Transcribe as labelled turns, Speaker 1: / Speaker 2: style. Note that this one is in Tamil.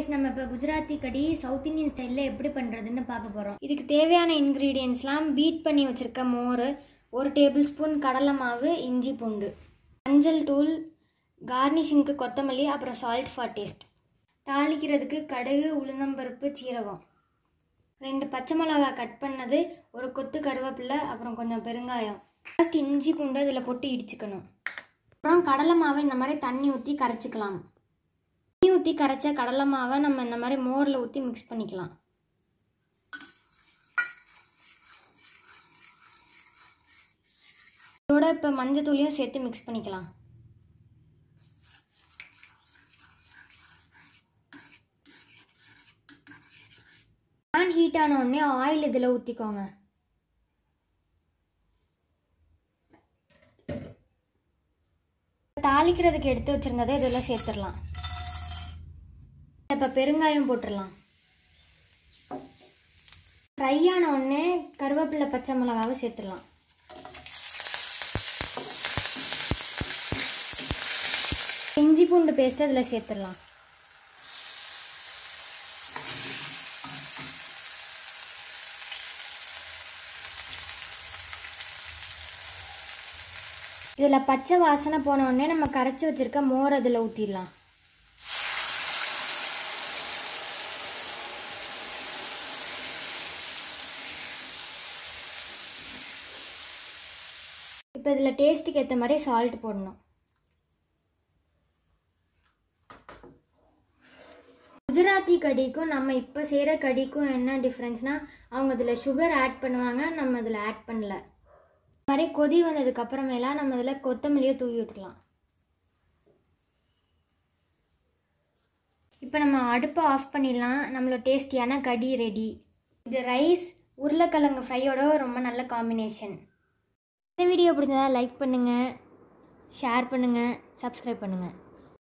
Speaker 1: கைஸ் நம்ம இப்போ குஜராத்தி கடி சவுத் இந்தியன் ஸ்டைலில் எப்படி பண்ணுறதுன்னு பார்க்க போகிறோம் இதுக்கு தேவையான இன்க்ரீடியன்ஸ்லாம் பீட் பண்ணி வச்சுருக்க மோர் ஒரு டேபிள் ஸ்பூன் கடலை மாவு இஞ்சி பூண்டு மஞ்சள் தூள் கார்னிஷிங்க்கு கொத்தமல்லி அப்புறம் சால்ட் ஃபார் டேஸ்ட் தாளிக்கிறதுக்கு கடுகு உளுந்தம்பருப்பு சீரகம் ரெண்டு பச்சை மிளகா கட் பண்ணது ஒரு கொத்து கருவேப்பிலை அப்புறம் கொஞ்சம் பெருங்காயம் ஃபர்ஸ்ட் இஞ்சி பூண்டு இதில் போட்டு இடிச்சுக்கணும் அப்புறம் கடலை மாவை இந்த மாதிரி தண்ணி ஊற்றி கரைச்சிக்கலாம் தண்ணி ஊற்றி கரைச்ச கடலை மாவை நம்ம இந்த மாதிரி மோரில் ஊற்றி மிக்ஸ் பண்ணிக்கலாம் இதோட இப்போ மஞ்சள் தூளியும் சேர்த்து மிக்ஸ் பண்ணிக்கலாம் பேன் ஹீட் ஆன உடனே ஆயில் இதில் ஊற்றிக்கோங்க தாளிக்கிறதுக்கு எடுத்து வச்சுருந்ததை இதில் சேர்த்துடலாம் இப்போ பெருங்காயம் போட்டுடலாம் ஃப்ரை ஆன உடனே கருவேப்பிலை பச்சை மிளகாவை சேர்த்துடலாம் இஞ்சி பூண்டு பேஸ்ட் அதில் சேர்த்துடலாம் இதில் பச்சை வாசனை போன உடனே நம்ம கரைச்சி வச்சிருக்க மோர் அதில் ஊற்றிடலாம் இப்போ இதில் டேஸ்ட்டுக்கு ஏற்ற மாதிரி சால்ட் போடணும் குஜராத்தி கடிக்கும் நம்ம இப்போ செய்கிற கடிக்கும் என்ன டிஃப்ரென்ஸ்னால் அவங்க இதில் சுகர் ஆட் பண்ணுவாங்க நம்ம இதில் ஆட் பண்ணல இந்த மாதிரி கொதி வந்ததுக்கு அப்புறமேலாம் நம்ம இதில் கொத்தமல்லியை தூவி விட்டுக்கலாம் இப்போ நம்ம அடுப்பை ஆஃப் பண்ணிடலாம் நம்மளோட டேஸ்டியான கடி ரெடி இது ரைஸ் உருளைக்கிழங்கு ஃப்ரையோட ரொம்ப நல்ல காம்பினேஷன் இந்த வீடியோ பிடிச்சதா லைக் பண்ணுங்கள் ஷேர் பண்ணுங்கள் சப்ஸ்கிரைப் பண்ணுங்கள்